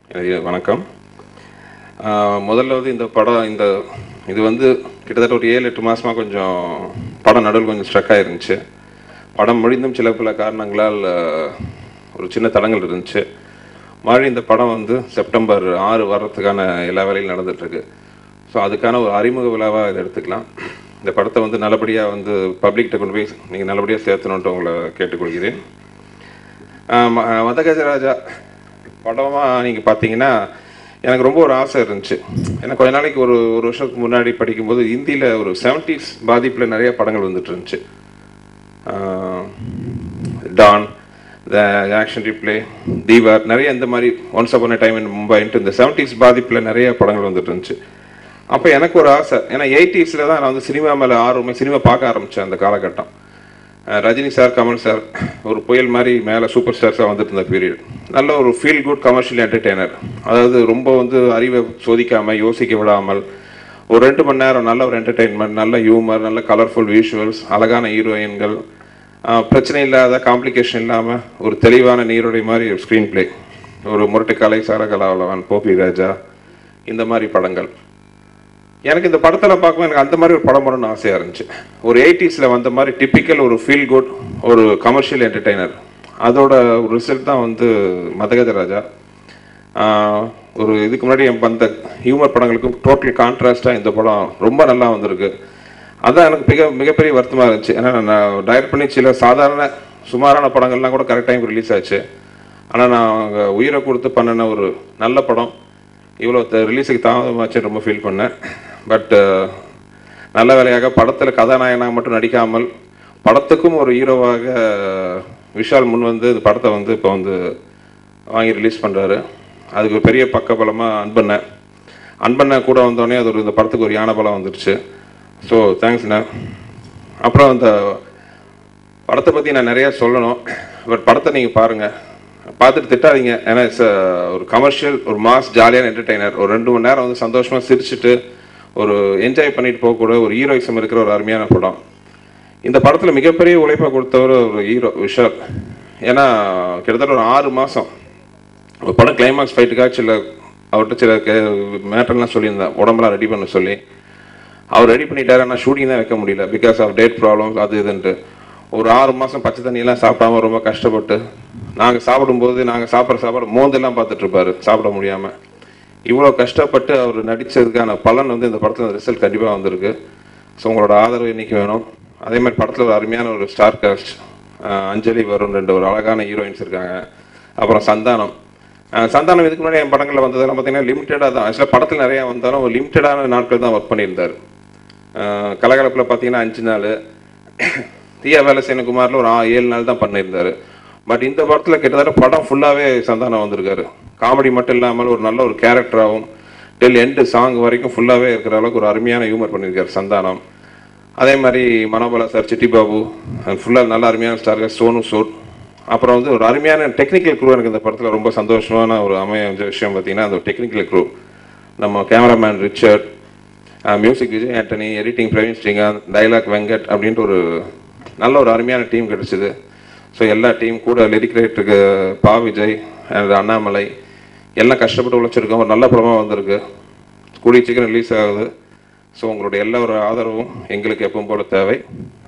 எனக்கு வணக்கம் ஆஹ் முதல்ல வந்து இந்த படம் இந்த இது வந்து கிட்டத்தட்ட ஒரு ஏழு எட்டு மாசமா கொஞ்சம் படம் நடுவில் கொஞ்சம் ஸ்ட்ரக் ஆயிருந்துச்சு படம் முடிந்தும் சில பல காரணங்களால் ஆஹ், ஒரு சின்ன தடங்கள் இருந்துச்சு மறுபடியும் இந்த படம் வந்து செப்டம்பர் ஆறு வர்றதுக்கான எல்லா வேலையும் நடந்துட்டு இருக்கு ஸோ அதுக்கான ஒரு அறிமுக விழாவாக இதை எடுத்துக்கலாம் இந்த படத்தை வந்து நல்லபடியாக வந்து பப்ளிக்கிட்ட கொண்டு போய் நீங்கள் நல்லபடியாக சேர்த்தணுன்ட்டு உங்களை கேட்டுக்கொள்கிறேன் ஆமா, மதகஜராஜா படமாக நீங்கள் பார்த்தீங்கன்னா எனக்கு ரொம்ப ஒரு ஆசை இருந்துச்சு ஏன்னா கொஞ்ச நாளைக்கு ஒரு ஒரு வருஷத்துக்கு முன்னாடி படிக்கும்போது இந்தியில் ஒரு செவன்டிஸ் பாதிப்பில் நிறைய படங்கள் வந்துட்டு இருந்துச்சு Don the action replay Deewaar நிறைய இந்த மாதிரி ஒன்ஸ் அப்பான் டைம் இன் மும்பைன்ட்டு இந்த செவன்டிஸ் பாதிப்பில் நிறைய படங்கள் வந்துட்டு இருந்துச்சு அப்போ எனக்கு ஒரு ஆசை ஏன்னா எயிட்டிஸில் தான் நான் வந்து சினிமா மேலே ஆர்வமே சினிமா பார்க்க ஆரம்பித்தேன் அந்த காலகட்டம் அஹ் ரஜினி சார் கமல் சார் ஒரு புயல் மாதிரி மேலே சூப்பர் ஸ்டார்ஸாக வந்துட்டு இருந்த பீரியட் நல்ல ஒரு ஃபீல் குட் கமர்ஷியல் என்டர்டெய்னர் அதாவது ரொம்ப வந்து அறிவை சோதிக்காமல் யோசிக்க விடாமல் ஒரு ரெண்டு மணி நேரம் நல்ல ஒரு என்டர்டெயின்மெண்ட் நல்ல ஹியூமர் நல்ல கலர்ஃபுல் விஷுவல்ஸ் அழகான ஹீரோயின்கள் அஹ் பிரச்சனை இல்லாத காம்ப்ளிகேஷன் இல்லாமல் ஒரு தெளிவான நீரோடை மாதிரி ஒரு ஸ்க்ரீன் பிளே ஒரு முரட்டுக்காலை சாரகலாவலவன் போபி ராஜா இந்த மாதிரி படங்கள் எனக்கு இந்த படத்தில் பார்க்கும்போது எனக்கு அந்த மாதிரி ஒரு படம் பண்ணணும்னு ஆசையாக இருந்துச்சு ஒரு எயிட்டிஸில் வந்த மாதிரி டிப்பிக்கல் ஒரு ஃபீல் குட் ஒரு கமர்ஷியல் என்டர்டெய்னர் அதோட ஒரு ரிசல்ட் தான் வந்து மதகஜராஜா ஆஹ் ஒரு இதுக்கு முன்னாடி என் வந்த ஹியூமர் படங்களுக்கும் டோட்டல் கான்ட்ராஸ்டாக இந்த படம் ரொம்ப நல்லா வந்திருக்கு அதான் எனக்கு மிக மிகப்பெரிய வருத்தமாக இருந்துச்சு ஏன்னா நான் டைரக்ட் பண்ணி சில சாதாரண சுமாரான படங்கள்லாம் கூட கரெக்ட் டைம் ரிலீஸ் ஆச்சு ஆனால் நான் அங்க உயிரை கொடுத்து பண்ணின ஒரு நல்ல படம் இவ்வளோ ரிலீஸுக்கு தாமதமாச்சு ரொம்ப ஃபீல் பண்ணேன் பட் நல்ல வேலையாக படத்தில் கதாநாயகனாக மட்டும் நடிக்காமல் படத்துக்கும் ஒரு ஹீரோவாக விஷால் முன் வந்து இந்த படத்தை வந்து இப்போ வந்து வாங்கி ரிலீஸ் பண்ணுறாரு அதுக்கு ஒரு பெரிய பக்கபலமாக அன்பண்ணேன் அன்பண்ண கூட வந்தோடனே அது ஒரு இந்த படத்துக்கு ஒரு யானை பலம் வந்துருச்சு ஸோ தேங்க்ஸ்ண்ணே அப்புறம் இந்த படத்தை பற்றி நான் நிறையா சொல்லணும் பட் படத்தை நீங்கள் பாருங்கள் பார்த்துட்டு திட்டாதீங்க ஏன்னா இட்ஸ் ஒரு கமர்ஷியல் ஒரு மாஸ் ஜாலியான என்டர்டெய்னர் ஒரு ரெண்டு மணி நேரம் வந்து சந்தோஷமாக சிரிச்சுட்டு ஒரு என்ஜாய் பண்ணிட்டு போகக்கூட ஒரு ஹீரோயிசம் இருக்கிற ஒரு அருமையான படம் இந்த படத்தில் மிகப்பெரிய உழைப்பை கொடுத்தவர் ஒரு ஹீரோ விஷால் ஏன்னா கிட்டத்தட்ட ஒரு ஆறு மாதம் ஒரு படம் கிளைமாக்ஸ் ஃபைட்டுக்காக சில அவர்கிட்ட சில மேட்டர்லாம் சொல்லியிருந்தேன் உடம்பெல்லாம் ரெடி பண்ண சொல்லி அவர் ரெடி பண்ணிட்டாரு ஆனால் ஷூட்டிங் தான் வைக்க முடியல பிகாஸ் ஆஃப் டேட் ப்ராப்ளம்ஸ் அது இதுன்ட்டு ஒரு ஆறு மாதம் பச்சை தண்ணியெல்லாம் சாப்பிடாம ரொம்ப கஷ்டப்பட்டு நாங்கள் சாப்பிடும்போது நாங்கள் சாப்பிட்ற சாப்பாடு மோந்தெல்லாம் பார்த்துட்டு இருப்பாரு சாப்பிட முடியாமல் இவ்வளோ கஷ்டப்பட்டு அவர் நடித்ததுக்கான பலன் வந்து இந்த படத்தில் ரிசல்ட் கண்டிப்பாக வந்திருக்கு ஸோ உங்களோட ஆதரவு இன்னைக்கு வேணும் அதே மாதிரி படத்தில் ஒரு அருமையான ஒரு ஸ்டார் காஸ்ட் அஞ்சலி வருண் ரெண்டு ஒரு அழகான ஹீரோயின்ஸ் இருக்காங்க அப்புறம் சந்தானம் அஹ் சந்தானம் இதுக்கு முன்னாடி என் படங்களில் வந்ததெல்லாம் பார்த்தீங்கன்னா லிமிட்டடாக தான் ஆக்சுவலாக படத்தில் நிறையா வந்தாலும் ஒரு லிமிட்டடான நாட்கள் தான் ஒர்க் பண்ணியிருந்தார் அஹ் கலகலப்பில் பார்த்தீங்கன்னா அஞ்சு நாள் தீயா வேலை குமாரில் ஒரு ஆ- ஏழு நாள் தான் பண்ணியிருந்தாரு பட் இந்த படத்தில் கிட்டத்தட்ட படம் ஃபுல்லாகவே சந்தானம் வந்திருக்காரு காமெடி மட்டும் இல்லாமல் ஒரு நல்ல ஒரு கேரக்டராகவும் டெல் எண்டு சாங் வரைக்கும் ஃபுல்லாகவே இருக்கிற அளவுக்கு ஒரு அருமையான ஹியூமர் பண்ணியிருக்காரு சந்தானம் அதே மாதிரி மனோபலா சார் சிட்டி பாபு ஃபுல்லாக நல்ல அருமையான ஸ்டார்கள் சோனு சோட் அப்புறம் வந்து ஒரு அருமையான டெக்னிக்கல் க்ரூ எனக்கு இந்த படத்தில் ரொம்ப சந்தோஷமான ஒரு அமைய விஷயம் பார்த்தீங்கன்னா அந்த டெக்னிக்கல் க்ரூ நம்ம cameraman Richard music Vijay Antony editing Praveen Srikanth dialogue Venkat அப்படின்ட்டு ஒரு நல்ல ஒரு அருமையான டீம் கிடைச்சிது ஸோ எல்லா டீம் கூட லிரிக் ரைட்டருக்கு பா விஜய் and அண்ணாமலை எல்லாம் கஷ்டப்பட்டு உழைச்சிருக்கோம் ஒரு நல்ல படமாக வந்திருக்கு கூடிய சீக்கிரம் ரிலீஸ் ஆகுது ஸோ உங்களுடைய எல்லா ஒரு ஆதரவும் எங்களுக்கு எப்பவும் போல தேவை